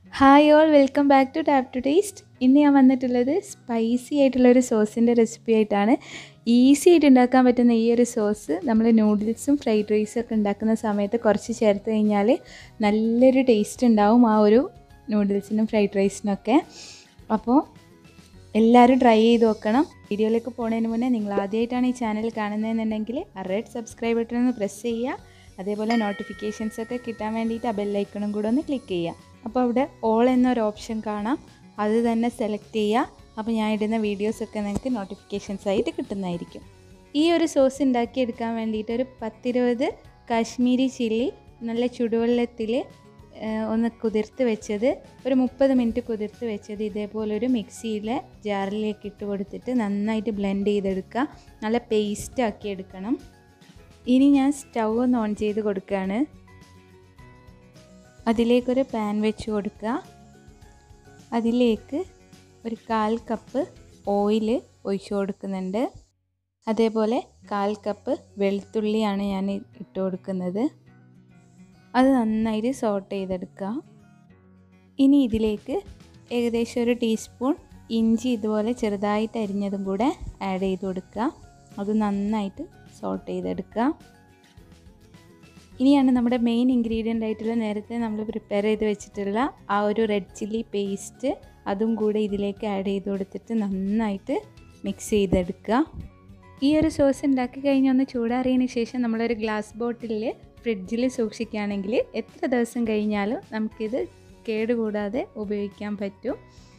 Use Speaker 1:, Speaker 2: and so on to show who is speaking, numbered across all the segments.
Speaker 1: hi all welcome back to tap to taste ഇന്ന് ഞാൻ വന്നിട്ടുള്ളത് സ്പൈസി ആയിട്ടുള്ളൊരു സോസിൻ്റെ റെസിപ്പി ആയിട്ടാണ് ഈസി ആയിട്ട് ഉണ്ടാക്കാൻ പറ്റുന്ന ഈ ഒരു സോസ് നമ്മൾ നൂഡിൽസും ഫ്രൈഡ് റൈസും ഒക്കെ ഉണ്ടാക്കുന്ന സമയത്ത് കുറച്ച് ചേർത്ത് കഴിഞ്ഞാൽ നല്ലൊരു ടേസ്റ്റ് ഉണ്ടാവും ആ ഒരു നൂഡിൽസിനും ഫ്രൈഡ് റൈസിനൊക്കെ അപ്പോൾ എല്ലാവരും ട്രൈ ചെയ്ത് നോക്കണം വീഡിയോയിലേക്ക് പോകുന്നതിന് മുന്നേ നിങ്ങൾ ആദ്യമായിട്ടാണ് ഈ ചാനൽ കാണുന്നതെന്നുണ്ടെങ്കിൽ ആ റെഡ് സബ്സ്ക്രൈബ് ബട്ടൺ ഒന്ന് പ്രസ് ചെയ്യുക അതേപോലെ നോട്ടിഫിക്കേഷൻസ് ഒക്കെ കിട്ടാൻ വേണ്ടിയിട്ട് ആ ബെല്ലൈക്കണും കൂടെ ഒന്ന് ക്ലിക്ക് ചെയ്യുക അപ്പോൾ അവിടെ ഓൾ എന്നൊരു ഓപ്ഷൻ കാണാം അത് തന്നെ സെലക്ട് ചെയ്യുക അപ്പോൾ ഞാൻ ഇടുന്ന വീഡിയോസൊക്കെ നിങ്ങൾക്ക് നോട്ടിഫിക്കേഷൻസ് ആയിട്ട് കിട്ടുന്നതായിരിക്കും ഈ ഒരു സോസ് ഉണ്ടാക്കിയെടുക്കാൻ വേണ്ടിയിട്ട് ഒരു പത്തിരുപത് കാശ്മീരി ചില്ലി നല്ല ചുടുവെള്ളത്തിൽ ഒന്ന് കുതിർത്ത് വെച്ചത് ഒരു മുപ്പത് മിനിറ്റ് കുതിർത്ത് വെച്ചത് ഇതേപോലൊരു മിക്സിയിലെ ജാറിലേക്ക് ഇട്ട് കൊടുത്തിട്ട് നന്നായിട്ട് ബ്ലെൻഡ് ചെയ്തെടുക്കുക നല്ല പേസ്റ്റ് ആക്കി എടുക്കണം ഇനി ഞാൻ സ്റ്റൗ ഒന്ന് ഓൺ ചെയ്ത് കൊടുക്കുകയാണ് അതിലേക്കൊരു പാൻ വെച്ച് കൊടുക്കുക അതിലേക്ക് ഒരു കാൽ കപ്പ് ഓയിൽ ഒഴിച്ചു കൊടുക്കുന്നുണ്ട് അതേപോലെ കാൽ കപ്പ് വെളുത്തുള്ളിയാണ് ഞാൻ ഇട്ട് കൊടുക്കുന്നത് അത് നന്നായിട്ട് സോട്ട് ചെയ്തെടുക്കുക ഇനി ഇതിലേക്ക് ഏകദേശം ഒരു ടീസ്പൂൺ ഇഞ്ചി ഇതുപോലെ ചെറുതായിട്ട് അരിഞ്ഞതും കൂടെ ആഡ് ചെയ്ത് കൊടുക്കുക അത് നന്നായിട്ട് സോട്ട് ചെയ്തെടുക്കുക ഇനിയാണ് നമ്മുടെ മെയിൻ ഇൻഗ്രീഡിയൻ്റ് ആയിട്ടുള്ള നേരത്തെ നമ്മൾ പ്രിപ്പയർ ചെയ്ത് വെച്ചിട്ടുള്ള ആ ഒരു റെഡ് ചില്ലി പേസ്റ്റ് അതും കൂടെ ഇതിലേക്ക് ആഡ് ചെയ്ത് കൊടുത്തിട്ട് നന്നായിട്ട് മിക്സ് ചെയ്തെടുക്കുക ഈ ഒരു സോസ് ഉണ്ടാക്കി കഴിഞ്ഞ് ഒന്ന് ചൂടാറിയതിന് ശേഷം നമ്മളൊരു ഗ്ലാസ് ബോട്ടിലിൽ ഫ്രിഡ്ജിൽ സൂക്ഷിക്കുകയാണെങ്കിൽ എത്ര ദിവസം കഴിഞ്ഞാലും നമുക്കിത് കേടുകൂടാതെ ഉപയോഗിക്കാൻ പറ്റും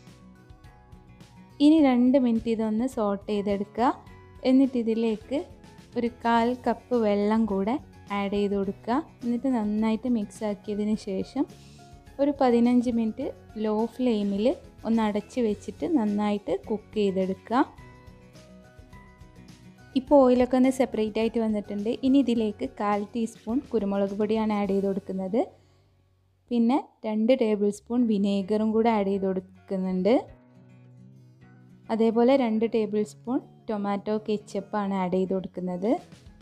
Speaker 1: ഇനി രണ്ട് മിനിറ്റ് ഇതൊന്ന് സോട്ട് ചെയ്തെടുക്കുക എന്നിട്ട് ഇതിലേക്ക് ഒരു കാൽ കപ്പ് വെള്ളം കൂടെ ആഡ് ചെയ്ത് കൊടുക്കുക എന്നിട്ട് നന്നായിട്ട് മിക്സ് ആക്കിയതിന് ശേഷം ഒരു പതിനഞ്ച് മിനിറ്റ് ലോ ഫ്ലെയിമിൽ ഒന്ന് അടച്ച് വെച്ചിട്ട് നന്നായിട്ട് കുക്ക് ചെയ്തെടുക്കുക ഇപ്പോൾ ഓയിലൊക്കെ ഒന്ന് സെപ്പറേറ്റ് ആയിട്ട് വന്നിട്ടുണ്ട് ഇനി ഇതിലേക്ക് കാൽ ടീസ്പൂൺ കുരുമുളക് പൊടിയാണ് ആഡ് ചെയ്ത് കൊടുക്കുന്നത് പിന്നെ രണ്ട് ടേബിൾ സ്പൂൺ വിനേഗറും കൂടെ ആഡ് ചെയ്ത് കൊടുക്കുന്നുണ്ട് അതേപോലെ രണ്ട് ടേബിൾ സ്പൂൺ ടൊമാറ്റോ കെച്ചപ്പാണ് ആഡ് ചെയ്ത് കൊടുക്കുന്നത്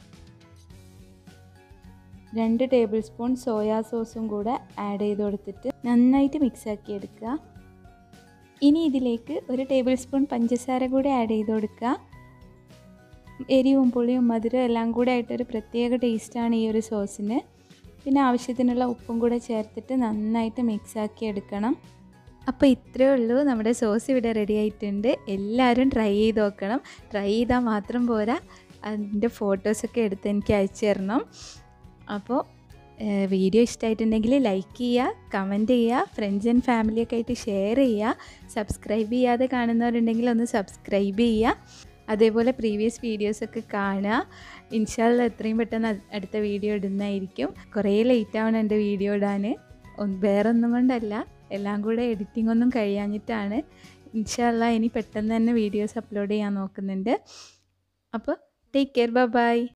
Speaker 1: രണ്ട് ടേബിൾ സ്പൂൺ സോയാ സോസും കൂടെ ആഡ് ചെയ്ത് കൊടുത്തിട്ട് നന്നായിട്ട് മിക്സ് ആക്കി എടുക്കുക ഇനി ഇതിലേക്ക് ഒരു ടേബിൾ സ്പൂൺ പഞ്ചസാര കൂടെ ആഡ് ചെയ്ത് കൊടുക്കുക എരിവും പുളിയും മധുരവും എല്ലാം കൂടെ ആയിട്ടൊരു പ്രത്യേക ടേസ്റ്റാണ് ഈ ഒരു സോസിന് പിന്നെ ആവശ്യത്തിനുള്ള ഉപ്പും കൂടെ ചേർത്തിട്ട് നന്നായിട്ട് മിക്സ് ആക്കി എടുക്കണം അപ്പോൾ ഇത്രയേ ഉള്ളൂ നമ്മുടെ സോസ് ഇവിടെ റെഡി ആയിട്ടുണ്ട് എല്ലാവരും ട്രൈ ചെയ്ത് നോക്കണം ട്രൈ ചെയ്താൽ മാത്രം പോരാ അതിൻ്റെ ഫോട്ടോസൊക്കെ എടുത്ത് എനിക്ക് അയച്ചു തരണം അപ്പോൾ വീഡിയോ ഇഷ്ടമായിട്ടുണ്ടെങ്കിൽ ലൈക്ക് ചെയ്യുക കമൻറ്റ് ചെയ്യുക ഫ്രണ്ട്സ് ആൻഡ് ഫാമിലിയൊക്കെ ആയിട്ട് ഷെയർ ചെയ്യുക സബ്സ്ക്രൈബ് ചെയ്യാതെ കാണുന്നവരുണ്ടെങ്കിൽ ഒന്ന് സബ്സ്ക്രൈബ് ചെയ്യുക അതേപോലെ പ്രീവിയസ് വീഡിയോസൊക്കെ കാണുക ഇൻഷാല്ല എത്രയും പെട്ടെന്ന് അടുത്ത വീഡിയോ ഇടുന്നതായിരിക്കും കുറേ ലേറ്റ് ആവണം എൻ്റെ വീഡിയോ ഇടാൻ വേറെ ഒന്നും കൊണ്ടല്ല എല്ലാം കൂടെ എഡിറ്റിംഗ് ഒന്നും കഴിയാഞ്ഞിട്ടാണ് ഇൻഷാല്ല ഇനി പെട്ടെന്ന് തന്നെ വീഡിയോസ് അപ്ലോഡ് ചെയ്യാൻ നോക്കുന്നുണ്ട് അപ്പോൾ ടേക്ക് കെയർ ബൈ